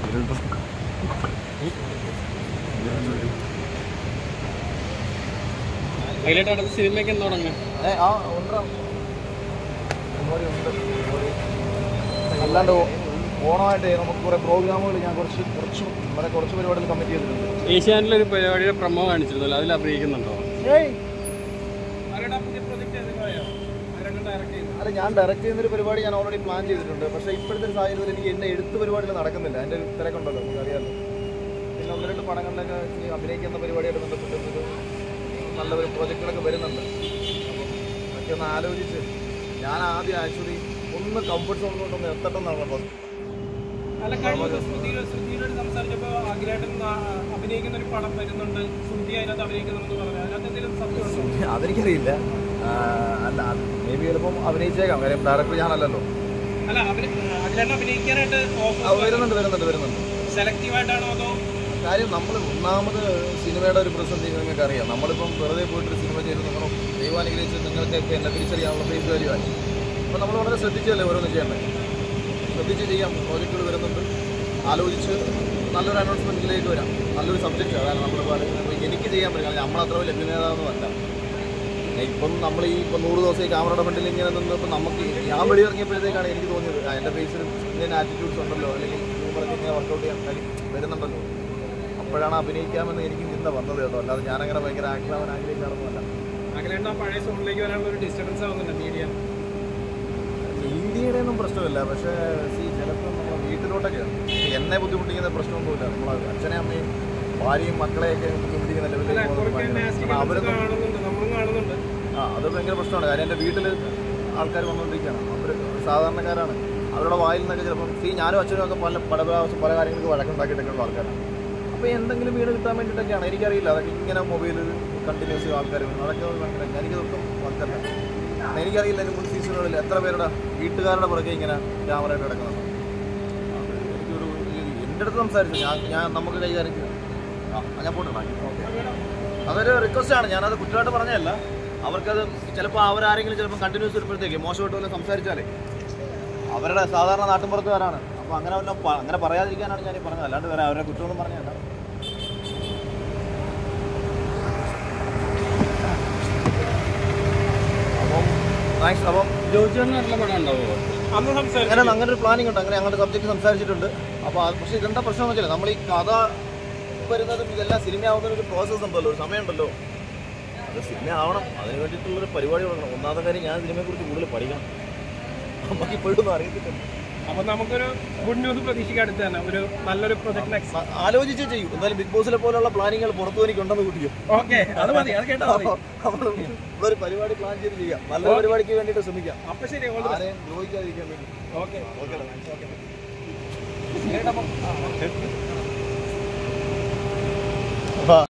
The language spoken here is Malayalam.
അതിലായിട്ട് അടുത്ത സിനിമയ്ക്ക് എന്ന് തുടങ്ങും ഏ, ആ ഉണ്ടാ പരിപാടി ഉണ്ട് പരിപാടി. അല്ലാണ്ട് ഓ- ഓണമായിട്ട് നമുക്ക് കുറേ പ്രോഗ്രാമുകൾ ഞാൻ കുറച്ച് കുറച്ച് നമ്മുടെ കുറച്ച് പരിപാടികൾ കമ്മിറ്റ് ചെയ്തിട്ടുണ്ട് ഏഷ്യാനിൽ ഒരു പരിപാടിയുടെ പ്രമോ കാണിച്ചിരുന്നല്ലോ അതിൽ അഭിനയിക്കുന്നുണ്ടോ ഏയ് അല്ല ഞാൻ ഡയറക്റ്റ് ചെയ്യുന്നൊരു പരിപാടി ഞാൻ ഓൾറെഡി പ്ലാൻ ചെയ്തിട്ടുണ്ട് പക്ഷേ ഇപ്പോഴത്തെ ഒരു സാഹചര്യത്തിൽ എനിക്ക് എൻ്റെ എഴുത്ത് പരിപാടികൾ നടക്കുന്നില്ല എൻ്റെ ഒരു തിരക്കുണ്ടല്ലോ നമുക്ക് അറിയാമല്ലോ പിന്നെ ഒന്ന് രണ്ട് പടങ്ങളിലൊക്കെ ഈ അഭിനയിക്കുന്ന പരിപാടിയായിട്ട് ബന്ധപ്പെട്ട് ഒരു നല്ല ഒരു പ്രോജക്റ്റുകളൊക്കെ വരുന്നുണ്ട് അപ്പം അതൊക്കെ ഒന്ന് ആലോചിച്ച് ഞാൻ ആദ്യം ആക്ച്വലി ഒന്ന് കംഫർട്ട് സോണിലോട്ടൊന്ന് എത്തട്ടെ എന്നാണ് അപ്പം അല്ല കഴിഞ്ഞ ദിവസം ശ്രുതിയുടെ ശ്രുതിയോട് സംസാരിച്ചപ്പോൾ അഖിലേട്ടൻ നാ- അഭിനയിക്കുന്ന ഒരു പടം വരുന്നുണ്ട് ശ്രുതി അതിനകത്ത് അഭിനയിക്കുന്നുണ്ടെന്ന് പറഞ്ഞു അതിനകത്ത് എന്തെങ്കിലും സത്യമുണ്ടോ അതെനിക്കറിയില്ല ആ, അല്ല മേ ബി ചിലപ്പം അഭിനയിച്ചേക്കാം കാര്യം ഡയറക്ടർ ഞാനല്ലല്ലോ അല്ല അവര് അഖിലേട്ടൻ അഭിനയിക്കാനായിട്ട് ആ, ഓഫർ വരുന്നുണ്ട് വരുന്നുണ്ട് വരുന്നുണ്ട് സെലക്റ്റീവ് ആയിട്ടാണോ അതോ കാര്യം നമ്മൾ ഒന്നാമത് സിനിമയുടെ ഒരു പ്രതിസന്ധി നിങ്ങൾക്ക് അറിയാം നമ്മളിപ്പം വെറുതെ പോയിട്ടൊരു സിനിമ ചെയ്ത് നിങ്ങൾ ദൈവം അനുഗ്രഹിച്ച് നിങ്ങൾക്കൊക്കെ എന്നെ തിരിച്ചറിയാനുള്ള ഫേസ് വാല്യൂ ആയി അപ്പോൾ നമ്മൾ വളരെ ശ്രദ്ധിച്ചല്ലേ ഓരോന്ന് ചെയ്യേണ്ടത് ശ്രദ്ധിച്ച് ചെയ്യാം പ്രോജക്റ്റുകൾ വരുന്നുണ്ട് ആലോചിച്ച് നല്ലൊരു അനൗൺസ്മെൻറ്റിലേക്ക് വരാം നല്ലൊരു സബ്ജക്റ്റ് അതാണ് നമ്മളിപ്പോൾ ആലോചിക്കുന്നത്. എനിക്ക് ചെയ്യാൻ പറ്റും കാരണം നമ്മളത്ര വലിയ അഭിനേതാവൊന്നുമല്ല ഇപ്പം നമ്മൾ ഈ ഇപ്പം നൂറ് ദിവസം ഈ ക്യാമറയുടെ ഫ്രണ്ടിൽ ഇങ്ങനെ നിന്നപ്പോൾ നമുക്ക് ഞാൻ വെളിയിറങ്ങിയപ്പോഴത്തേക്കാണ് എനിക്ക് തോന്നിയത് ആ, എൻ്റെ ഫേസിൽ ഇങ്ങനെ ആറ്റിറ്റ്യൂഡ്സ് ഉണ്ടല്ലോ അല്ലെങ്കിൽ ഹ്യൂമറൊക്കെ ഇങ്ങനെ വർക്കൗട്ട് ചെയ്യാൻ കഴിയും വരുന്നുണ്ടല്ലോ അപ്പോഴാണ് അഭിനയിക്കാമെന്ന് എനിക്ക് ചിന്ത വന്നത് കേട്ടോ അല്ലാതെ ഞാനങ്ങനെ ഭയങ്കര ആക്ലാവാൻ ആഗ്രഹിക്കാറൊന്നുമല്ല അഖിലേട്ടൻ ആ പഴയ സോണിലേക്ക് വരാനുള്ള ഒരു ഡിസ്റ്റർബൻസ് ആവുന്നുണ്ട് മീഡിയ ഇന്ത്യയുടെ ഒന്നും പ്രശ്നമില്ല പക്ഷേ സി ചിലപ്പോൾ നമ്മളെ വീട്ടിലോട്ടൊക്കെ എന്നെ ബുദ്ധിമുട്ടിക്കുന്ന പ്രശ്നമൊന്നുമില്ല നമ്മളെ അച്ഛനെ അമ്മയും ഭാര്യയും മക്കളെയൊക്കെ ബുദ്ധിമുട്ടിക്കുന്ന ലെവലിലേക്ക് പോകുന്നത് ഭയങ്കര- കാരണം അവരൊന്നും കാണുന്നുണ്ട് നമ്മളും കാണുന്നുണ്ട് ആ അത് ഭയങ്കര പ്രശ്നമാണ് കാര്യം എൻ്റെ വീട്ടിൽ ആൾക്കാർ വന്നുകൊണ്ടിരിക്കുകയാണ് അവർ സാധാരണക്കാരാണ് അവരുടെ വായിൽ നിന്നൊക്കെ ചിലപ്പം സീ ഞാനും അച്ഛനും ഒക്കെ പല പല പ്രാവശ്യം പല കാര്യങ്ങൾക്ക് വഴക്കുണ്ടാക്കിയിട്ടൊക്കെ ഉള്ള ആൾക്കാരാണ് അപ്പോൾ എന്തെങ്കിലും വീട് കിട്ടാൻ വേണ്ടിയിട്ടൊക്കെയാണ് എനിക്കറിയില്ല അതൊക്കെ ഇങ്ങനെ മൊബൈലിൽ കണ്ടിന്യൂസ് ആൾക്കാർ വരുന്നു അതൊക്കെ ഭയങ്കര എനിക്കതൊട്ടും വർക്കല്ല എനിക്കറിയില്ല ഇതിന് മുൻ സീസണുകളിൽ എത്ര പേരുടെ വീട്ടുകാരുടെ പുറകെ ഇങ്ങനെ ക്യാമറയായിട്ട് കിടക്കുന്നത് അത് എനിക്കൊരു ഈ- എൻ്റെ അടുത്ത് സംസാരിച്ചു ഞാൻ ഞാൻ നമുക്ക് കൈകാര്യം ചെയ്യാം ആ ഞാൻ പോട്ടെ ഓക്കെ അതൊരു റിക്വസ്റ്റ് ആണ് ഞാനത് കുറ്റമായിട്ട് പറഞ്ഞതല്ല അവർക്കത് ചിലപ്പോൾ അവരാരെങ്കിലും ചിലപ്പോൾ കണ്ടിന്യൂസ് വരുമ്പോഴത്തേക്ക് മോശമായിട്ട് വല്ലതും സംസാരിച്ചാലേ അവരുടെ സാധാരണ നാട്ടിൻപുറത്തുകാരാണ് അപ്പോൾ അങ്ങനെ വല്ലതും പ- അങ്ങനെ പറയാതിരിക്കാനാണ് ഞാൻ ഈ പറഞ്ഞത് അല്ലാണ്ട് വേറെ അവരുടെ കുറ്റമൊന്നും പറഞ്ഞതല്ല അപ്പം താങ്ക്സ് അപ്പം ജോജിയായിട്ടുള്ള പടം ഉണ്ടാവുമോ അന്ന് സംസാരിച്ചു അങ്ങനെ അങ്ങനെ ഒരു പ്ലാനിങ് ഉണ്ട് അങ്ങനെ അങ്ങോട്ട് സബ്ജക്റ്റ് സംസാരിച്ചിട്ടുണ്ട് അപ്പോൾ അത് പക്ഷേ ഇതെന്താ പ്രശ്നം എന്ന് വെച്ചാൽ നമ്മൾ ഈ കഥ വരുന്നതും ഇതെല്ലാം സിനിമയാവുന്ന ഒരു പ്രോസസ്സ് ഉണ്ടല്ലോ ഒരു സമയമുണ്ടല്ലോ അത് സിനിമ ആവണം അതിന് വേണ്ടിയിട്ടുള്ളൊരു പരിപാടി തുടങ്ങണം ഒന്നാമത്തെ കാര്യം ഞാൻ സിനിമയെക്കുറിച്ച് കൂടുതൽ പഠിക്കണം നമുക്ക് ഇപ്പോഴൊന്നും അറിയത്തില്ല അപ്പൊ നമുക്കൊരു ഗുഡ് ന്യൂസ് പ്രതീക്ഷിക്കാം അടുത്ത് തന്നെ ഒരു നല്ലൊരു പ്രൊജക്ട് നെക്സ്റ്റ് ആ- ആലോചിച്ചേ ചെയ്യൂ എന്തായാലും ബിഗ് ബോസിലെ പോലുള്ള പ്ലാനിങ്ങൾ പുറത്തു എനിക്കുണ്ടെന്ന് കൂട്ടിയോ ഓക്കെ അത് മതി അത് കേട്ടാ മതി നമ്മൾ ഒരു പരിപാടി പ്ലാൻ ചെയ്ത് ചെയ്യാം നല്ലൊരു പരിപാടിക്ക് വേണ്ടിയിട്ട് ശ്രമിക്കാം അപ്പൊ ശരി ആരെയും ദ്രോഹിക്കാതിരിക്കാൻ വേണ്ടി ഓക്കെ ഓക്കെ കേട്ടപ്പോ ഓക്കെ